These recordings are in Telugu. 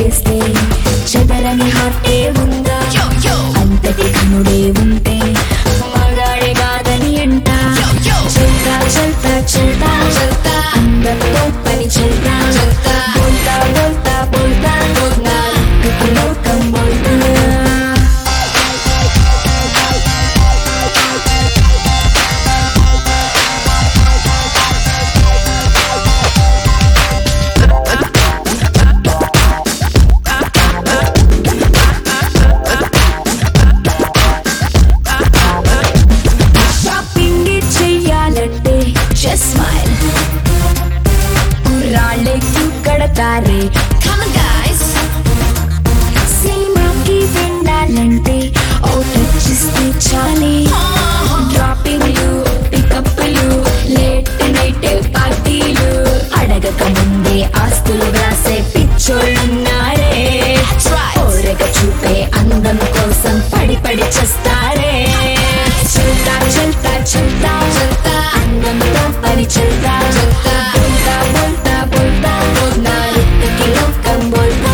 ఎరవేస్తే చెదరని హార్టే ఉందా అంతటి కనుడే ఉంటే మగాడే కాదని అంట చల్తా చల్తా చల్తా చల్తా అందరితో పని చల్తా చల్తా బోల్తా బోల్తా బోల్తా నా లుక్కి లోకం బోల్తా షాపింగ్ చెయ్యాలంటే జస్ట్ స్మైల్ కుర్రాళ్ళే క్యూ కడతారే Come on, guys. సినిమాకి వెళ్ళాలంటే ఓ టచ్ ఇస్తే చాలే డ్రాపింగ్లు పికప్లు లేట్ నైట్ పార్టీలు అడగక ముందే ఆస్తులు రాసే పిచ్చోళ్ళున్నారే That's right. ఓరగ చూపే అందం కోసం పడి పడి చేస్తారే చల్తా చల్తా చల్తా చల్తా అందంతో పని చల్తా చల్తా బోల్తా బోల్తా బోల్తా నా లుక్కి లోకం బోల్తా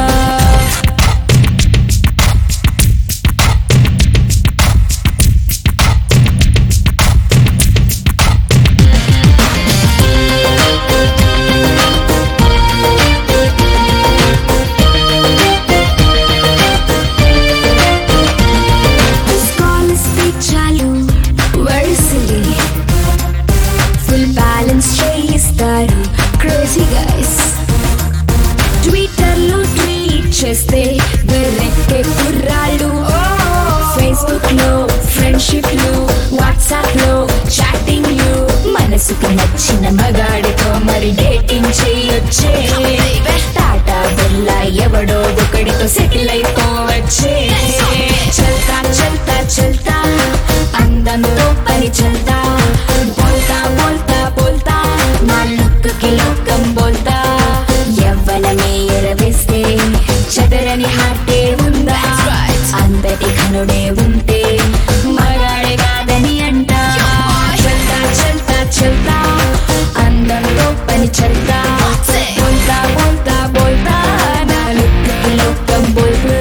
స్కాలర్స్పై చాలు వరుసలే ఫుల్ బ్యాలెన్స్ చేయిస్తారు క్రేజీ గైస్ ట్విట్టర్ లో ట్వీట్ చేస్తే వెర్రెక్కే కుర్రాళ్ళు ఫేస్బుక్ లో ఫ్రెండ్షిప్ లో వాట్సాప్ లో చాటింగ్ లో మనసుకు నచ్చిన మగాడితో మరి డేటింగ్ చేయొచ్చే టాటా బిర్లా ఎవడో ఒకడితో సెటిల్ అయిపోవచ్చే చల్తా చల్తా చల్తా అందంతో పని చల్తా బోల్తా బోల్తా బోల్తా నా లుక్కి లోకం బోల్తా ఎవ్వలమే ఎరవేస్తే చదరని హార్టే ఉందా That's right. అంతటి కనుడే ఉంటే మగాడే కాదని అంట చల్తా చల్తా చల్తా అందంతో పని చల్తా That's it. బోల్తా బోల్తా బోల్తా నా లుక్కి లోకం బోల్తా